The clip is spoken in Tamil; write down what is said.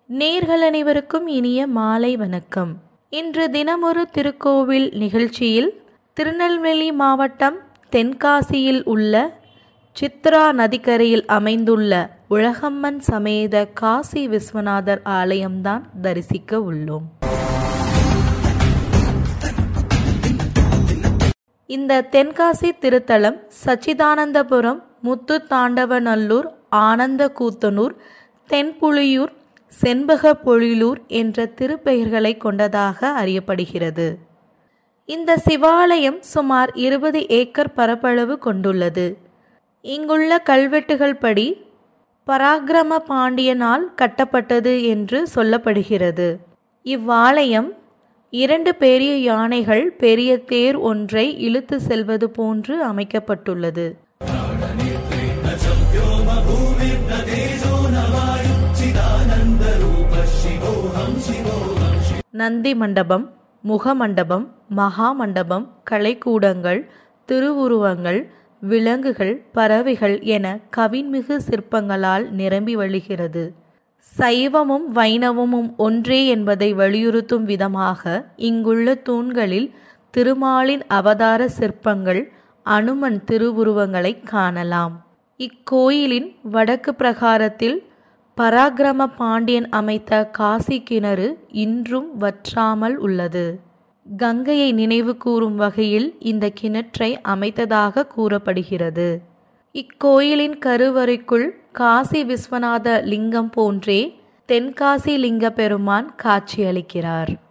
நேர்கள் அனைவருக்கும் இனிய மாலை வணக்கம் இன்று தினமொரு திருக்கோவில் நிகழ்ச்சியில் திருநெல்வேலி மாவட்டம் தென்காசியில் உள்ள சித்ரா நதிக்கரையில் அமைந்துள்ள உலகம்மன் சமேத காசி விஸ்வநாதர் ஆலயம்தான் தரிசிக்க உள்ளோம் இந்த தென்காசி திருத்தலம் சச்சிதானந்தபுரம் முத்து தாண்டவநல்லூர் ஆனந்த கூத்தனூர் தென்புலியூர் செண்பக பொழிலூர் என்ற திருப்பெயர்களை கொண்டதாக அறியப்படுகிறது இந்த சிவாலயம் சுமார் இருபது ஏக்கர் பரப்பளவு கொண்டுள்ளது இங்குள்ள கல்வெட்டுகள் படி பராக்கிரம பாண்டியனால் கட்டப்பட்டது என்று சொல்லப்படுகிறது இவ்வாலயம் இரண்டு பெரிய யானைகள் பெரிய தேர் ஒன்றை இழுத்து செல்வது போன்று அமைக்கப்பட்டுள்ளது நந்தி மண்டபம் முகமண்டபம் மகா மண்டபம் கலைக்கூடங்கள் திருவுருவங்கள் விலங்குகள் பறவைகள் என கவின்மிகு சிற்பங்களால் நிரம்பி வழிகிறது சைவமும் வைணவமும் ஒன்றே என்பதை வலியுறுத்தும் விதமாக இங்குள்ள தூண்களில் திருமாலின் அவதார சிற்பங்கள் அனுமன் திருவுருவங்களை காணலாம் இக்கோயிலின் வடக்கு பிரகாரத்தில் பராக்கிரம பாண்டியன் அமைத்த காசி கிணறு இன்றும் வற்றாமல் உள்ளது கங்கையை நினைவு கூறும் வகையில் இந்த கிணற்றை அமைத்ததாக கூறப்படுகிறது இக்கோயிலின் கருவறைக்குள் காசி விஸ்வநாத லிங்கம் போன்றே தென்காசி லிங்க பெருமான் காட்சியளிக்கிறார்